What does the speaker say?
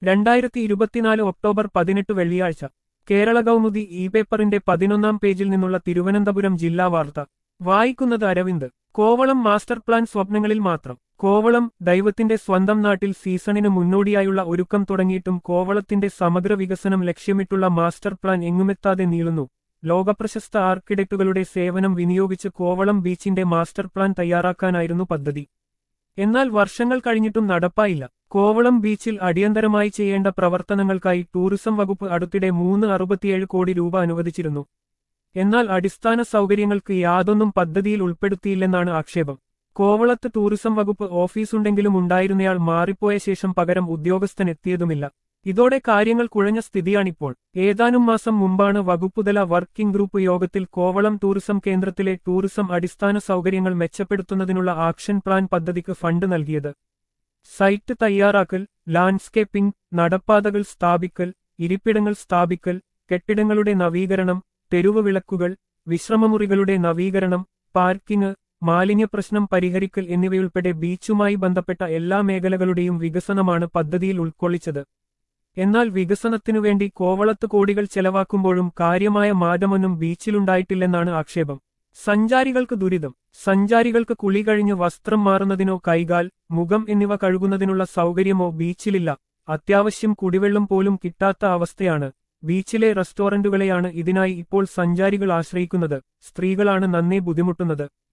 രണ്ടായിരത്തി ഇരുപത്തിനാല് ഒക്ടോബർ പതിനെട്ട് വെള്ളിയാഴ്ച കേരള കൗമുദി ഇ പേപ്പറിന്റെ പതിനൊന്നാം പേജിൽ നിന്നുള്ള തിരുവനന്തപുരം ജില്ലാ വാർത്ത വായിക്കുന്നത് അരവിന്ദ് കോവളം മാസ്റ്റർ പ്ലാൻ സ്വപ്നങ്ങളിൽ മാത്രം കോവളം ദൈവത്തിന്റെ സ്വന്തം നാട്ടിൽ സീസണിന് മുന്നോടിയായുള്ള ഒരുക്കം തുടങ്ങിയിട്ടും കോവളത്തിന്റെ സമഗ്ര വികസനം ലക്ഷ്യമിട്ടുള്ള മാസ്റ്റർ പ്ലാൻ എങ്ങുമെത്താതെ നീളുന്നു ലോകപ്രശസ്ത ആർക്കിടെക്റ്റുകളുടെ സേവനം വിനിയോഗിച്ച് കോവളം ബീച്ചിന്റെ മാസ്റ്റർ പ്ലാൻ തയ്യാറാക്കാനായിരുന്നു പദ്ധതി എന്നാൽ വർഷങ്ങൾ കഴിഞ്ഞിട്ടും നടപ്പായില്ല കോവളം ബീച്ചിൽ അടിയന്തരമായി ചെയ്യേണ്ട പ്രവർത്തനങ്ങൾക്കായി ടൂറിസം വകുപ്പ് അടുത്തിടെ മൂന്ന് അറുപത്തിയേഴ് കോടി രൂപ അനുവദിച്ചിരുന്നു എന്നാൽ അടിസ്ഥാന സൗകര്യങ്ങൾക്ക് യാതൊന്നും പദ്ധതിയിൽ ഉൾപ്പെടുത്തിയില്ലെന്നാണ് ആക്ഷേപം കോവളത്ത് ടൂറിസം വകുപ്പ് ഓഫീസുണ്ടെങ്കിലും ഉണ്ടായിരുന്നയാൾ മാറിപ്പോയ ശേഷം പകരം ഉദ്യോഗസ്ഥൻ എത്തിയതുമില്ല ഇതോടെ കാര്യങ്ങൾ കുഴഞ്ഞ സ്ഥിതിയാണിപ്പോൾ ഏതാനും മാസം മുമ്പാണ് വകുപ്പുതല വർക്കിംഗ് ഗ്രൂപ്പ് യോഗത്തിൽ കോവളം ടൂറിസം കേന്ദ്രത്തിലെ ടൂറിസം അടിസ്ഥാന സൗകര്യങ്ങൾ മെച്ചപ്പെടുത്തുന്നതിനുള്ള ആക്ഷൻ പ്ലാൻ പദ്ധതിക്ക് ഫണ്ട് നൽകിയത് സൈറ്റ് തയ്യാറാക്കൽ ലാൻഡ്സ്കേപ്പിംഗ് നടപ്പാതകൾ സ്ഥാപിക്കൽ ഇരിപ്പിടങ്ങൾ സ്ഥാപിക്കൽ കെട്ടിടങ്ങളുടെ നവീകരണം തെരുവ് വിളക്കുകൾ വിശ്രമമുറികളുടെ നവീകരണം പാർക്കിംഗ് മാലിന്യപ്രശ്നം പരിഹരിക്കൽ എന്നിവയുൾപ്പെടെ ബീച്ചുമായി ബന്ധപ്പെട്ട എല്ലാ മേഖലകളുടെയും വികസനമാണ് പദ്ധതിയിൽ ഉൾക്കൊള്ളിച്ചത് എന്നാൽ വികസനത്തിനുവേണ്ടി കോവളത്ത് കോടികൾ ചെലവാക്കുമ്പോഴും കാര്യമായ മാറ്റമൊന്നും ബീച്ചിലുണ്ടായിട്ടില്ലെന്നാണ് ആക്ഷേപം സഞ്ചാരികൾക്ക് ദുരിതം സഞ്ചാരികൾക്ക് കുളി കഴിഞ്ഞ് വസ്ത്രം മാറുന്നതിനോ കൈകാൽ മുഖം എന്നിവ കഴുകുന്നതിനുള്ള സൗകര്യമോ ബീച്ചിലില്ല അത്യാവശ്യം കുടിവെള്ളം പോലും കിട്ടാത്ത അവസ്ഥയാണ് ബീച്ചിലെ റെസ്റ്റോറന്റുകളെയാണ് ഇതിനായി ഇപ്പോൾ സഞ്ചാരികൾ ആശ്രയിക്കുന്നത് സ്ത്രീകളാണ് നന്നേ ബുദ്ധിമുട്ടുന്നത്